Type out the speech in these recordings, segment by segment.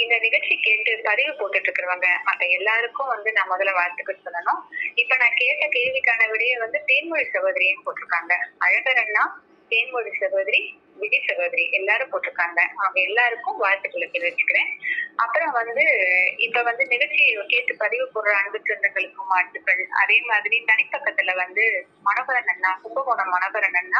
இந்த நிகழ்ச்சி கேட்டு பதிவு போட்டுட்டு இருக்கிறவங்க மத்த எல்லாருக்கும் வந்து நான் முதல்ல வாழ்த்துக்கள் சொல்லணும் இப்ப நான் கேட்ட கேள்விக்கான விடையை வந்து தேன்மொழி சகோதரியும் போட்டிருக்காங்க அழகர் அண்ணா தேன்மொழி சகோதரி விஜய் சகோதரி எல்லாரும் போட்டிருக்காங்க அவங்க எல்லாருக்கும் வாழ்த்துக்களை தெரிவிச்சுக்கிறேன் அப்புறம் வந்து இப்ப வந்து நிகழ்ச்சியை கேட்டு பதிவு போடுற அன்பு சொந்தங்களுக்கும் வாழ்த்துக்கள் அதே மாதிரி தனிப்பக்கத்துல வந்து மனோகரன் அண்ணா கும்பகோணம் மனோகரன் அண்ணா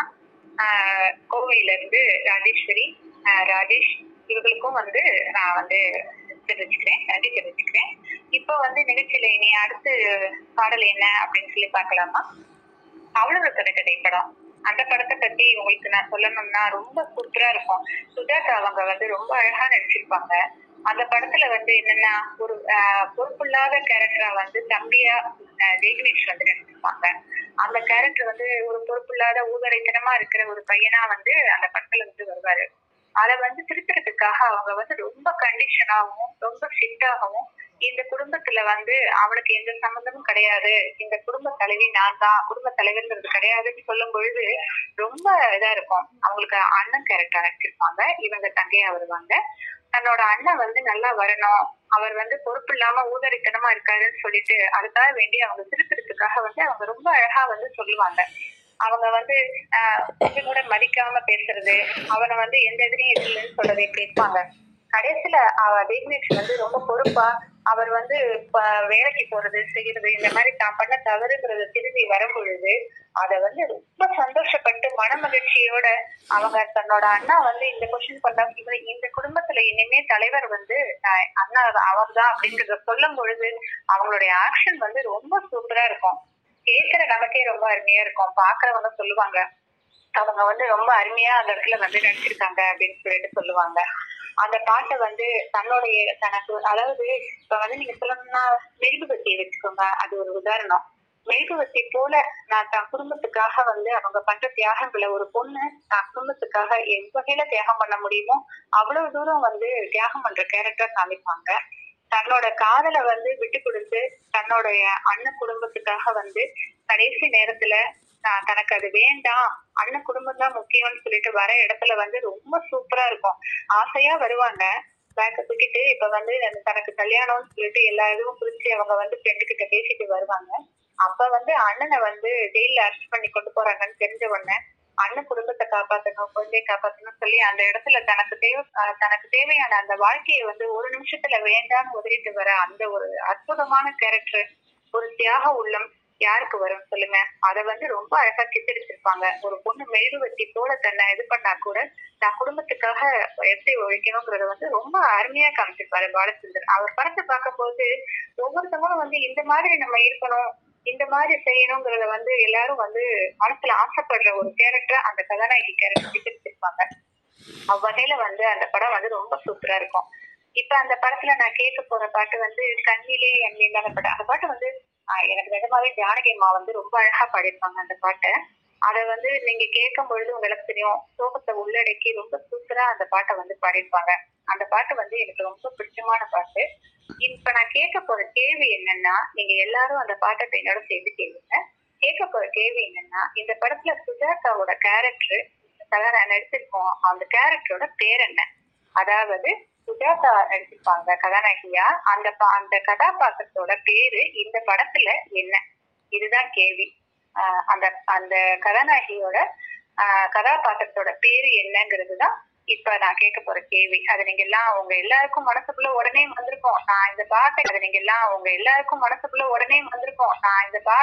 ஆஹ் கோவையில இருந்து ராஜேஸ்வரி ஆஹ் ராஜேஷ் இவங்களுக்கும் வந்து நான் வந்து தெரிவிச்சுக்கிறேன் நன்றி தெரிவிச்சுக்கிறேன் இப்போ வந்து நிகழ்ச்சியில இனி அடுத்து பாடல் என்ன அப்படின்னு சொல்லி பார்க்கலாமா அவ்வளவு கதை படம் அந்த படத்தை பத்தி உங்களுக்கு நான் சொல்லணும்னா ரொம்ப சூப்பரா இருக்கும் சுஜாதா அவங்க வந்து ரொம்ப அழகா நடிச்சிருப்பாங்க அந்த படத்துல வந்து என்னன்னா ஒரு ஆஹ், பொறுப்பில்லாத கேரக்டரா வந்து தம்பியா ஆஹ், ஜெய்கணேஷ் வந்து நடிச்சிருப்பாங்க அந்த கேரக்டர் வந்து ஒரு பொறுப்பில்லாத ஊதரைத்தனமா இருக்கிற ஒரு பையனா வந்து அந்த படத்துல வந்து வருவாரு அத வந்து திருத்துறதுக்காக அவங்க வந்து ரொம்ப கண்டிஷனாகவும் ரொம்ப ஸ்ட்ரிக்டாகவும் இந்த குடும்பத்துல வந்து அவனுக்கு எந்த சம்மந்தமும் கிடையாது இந்த குடும்ப தலைவி நான் தான் குடும்ப தலைவர்ங்கிறது கிடையாதுன்னு சொல்லும் பொழுது ரொம்ப இதா இருக்கும் அவங்களுக்கு அண்ணன் கேரக்டர் நடிச்சிருப்பாங்க இவங்க தங்கையா வருவாங்க தன்னோட அண்ணன் வந்து நல்லா வரணும் அவர் வந்து பொறுப்பு இல்லாம ஊதரித்தனமா இருக்காருன்னு சொல்லிட்டு அதுக்காக வேண்டி அவங்க திருத்துறதுக்காக வந்து அவங்க ரொம்ப அழகா வந்து சொல்லுவாங்க அவங்க வந்து ஆஹ் கொஞ்சம் கூட மதிக்காம பேசுறது அவனை வந்து எந்த இதுலயும் இல்லைன்னு சொல்றதை கேட்பாங்க கடைசியில அவ விக்னேஷ் வந்து ரொம்ப பொறுப்பா அவர் வந்து ப- வேலைக்கு போறது செய்யறது இந்த மாதிரி தான் பண்ண தவறுங்கிறத திரும்பி வரும் பொழுது அத வந்து ரொம்ப சந்தோஷப்பட்டு மன மகிழ்ச்சியோட அவங்க தன்னோட அண்ணா வந்து இந்த கொஸ்டின் பண்ணா இவர் இந்த குடும்பத்துல இனிமே தலைவர் வந்து ஆஹ் அண்ணா அவர் தான் அப்படிங்கறத சொல்லும் பொழுது அவங்களுடைய ஆக்ஷன் வந்து ரொம்ப சூப்பரா இருக்கும் கேட்கிற நமக்கே ரொம்ப அருமையா இருக்கும் பாக்குறவங்க சொல்லுவாங்க அவங்க வந்து ரொம்ப அருமையா அந்த இடத்துல வந்து நடிச்சிருக்காங்க அப்படின்னு சொல்லிட்டு சொல்லுவாங்க அந்த பாட்டை வந்து தன்னுடைய தனக்கு அதாவது இப்ப வந்து நீங்க சொல்லணும்னா மெழுகுபத்தியை வச்சுக்கோங்க அது ஒரு உதாரணம் மெழுகுவத்தி போல நான் தன் குடும்பத்துக்காக வந்து அவங்க பண்ற தியாகங்களை ஒரு பொண்ணு தான் குடும்பத்துக்காக எந்த வகையில தியாகம் பண்ண முடியுமோ அவ்வளவு தூரம் வந்து தியாகம் பண்ற கேரக்டர் காமிப்பாங்க தன்னோட காதலை வந்து விட்டு கொடுத்து தன்னுடைய அண்ணன் குடும்பத்துக்காக வந்து கடைசி நேரத்துல ஆஹ் தனக்கு அது வேண்டாம் அண்ணன் குடும்பம் தான் முக்கியம்னு சொல்லிட்டு வர இடத்துல வந்து ரொம்ப சூப்பரா இருக்கும் ஆசையா வருவாங்க பேக்க தூக்கிட்டு இப்ப வந்து எனக்கு- தனக்கு கல்யாணம்னு சொல்லிட்டு எல்லா இதுவும் புரிஞ்சு அவங்க வந்து ஃப்ரெண்டு கிட்ட பேசிட்டு வருவாங்க அப்ப வந்து அண்ணனை வந்து ஜெயில அரெஸ்ட் பண்ணி கொண்டு போறாங்கன்னு தெரிஞ்ச உடனே அண்ணன் குடும்பத்தை காப்பாத்தணும் குழந்தையை காப்பாத்தணும் சொல்லி அந்த இடத்துல தனக்கு தேவை ஆஹ் தனக்கு தேவையான அந்த வாழ்க்கையை வந்து ஒரு நிமிஷத்துல வேண்டாம்னு உதறிட்டு வர அந்த ஒரு அற்புதமான கேரக்டர் ஒரு தியாக உள்ளம் யாருக்கு வரும் சொல்லுங்க அத வந்து ரொம்ப அழகா சித்தரிச்சிருப்பாங்க ஒரு பொண்ணு மெழுகுவத்தி போல தன்னை இது பண்ணா கூட தான் குடும்பத்துக்காக எப்படி உழைக்கணுங்கிறத வந்து ரொம்ப அருமையா காமிச்சிருப்பாரு பாலச்சந்தர் அவர் படத்தை பார்க்கும்போது ஒவ்வொருத்தவங்களும் வந்து இந்த மாதிரி நம்ம இருக்கணும் இந்த மாதிரி செய்யணுங்கிறத வந்து எல்லாரும் வந்து மனசுல ஆசைப்படுற ஒரு கேரக்டர் அந்த கதாநாயகி கேரக்டர் சித்தரிச்சிருப்பாங்க அவ்வகையில வந்து அந்த படம் வந்து ரொம்ப சூப்பரா இருக்கும் இப்ப அந்த படத்துல நான் கேட்க போற பாட்டு வந்து கண்ணிலே என் மீதான படம் அந்த பாட்டு வந்து ஆஹ் எனக்கு நிஜமாவே ஜானகி அம்மா வந்து ரொம்ப அழகா பாடியிருப்பாங்க அந்த பாட்டை அதை வந்து நீங்க கேட்கும் பொழுது உங்களுக்கு தெரியும் சோகத்தை உள்ளடக்கி ரொம்ப சூப்பரா அந்த பாட்டை வந்து பாடியிருப்பாங்க அந்த பாட்டு வந்து எனக்கு ரொம்ப பிடிச்சமான பாட்டு இப்ப நான் கேட்க போற கேள்வி என்னன்னா நீங்க எல்லாரும் அந்த பாட்டை என்னோட சேர்ந்து கேளுங்க கேட்க போற கேள்வி என்னன்னா இந்த படத்துல சுஜாதாவோட கேரக்டர் கலரா நடிச்சிருக்கோம் அந்த கேரக்டரோட பேர் என்ன அதாவது சுஜாதா நடிச்சிருப்பாங்க கதாநாயகியா அந்த பா- அந்த கதாபாத்திரத்தோட பேரு இந்த படத்துல என்ன இதுதான் கேள்வி ஆஹ் அந்த அந்த கதாநாயகியோட ஆஹ் கதாபாத்திரத்தோட பேரு என்னங்கிறது தான் இப்ப நான் கேட்க போற கேள்வி அது நீங்க எல்லாம் உங்க எல்லாருக்கும் மனசுக்குள்ள உடனே வந்திருக்கும் நான் இந்த பாட்டை அது நீங்க எல்லாம் உங்க எல்லாருக்கும் மனசுக்குள்ள உடனே வந்திருக்கும் நான் இந்த பாட்டை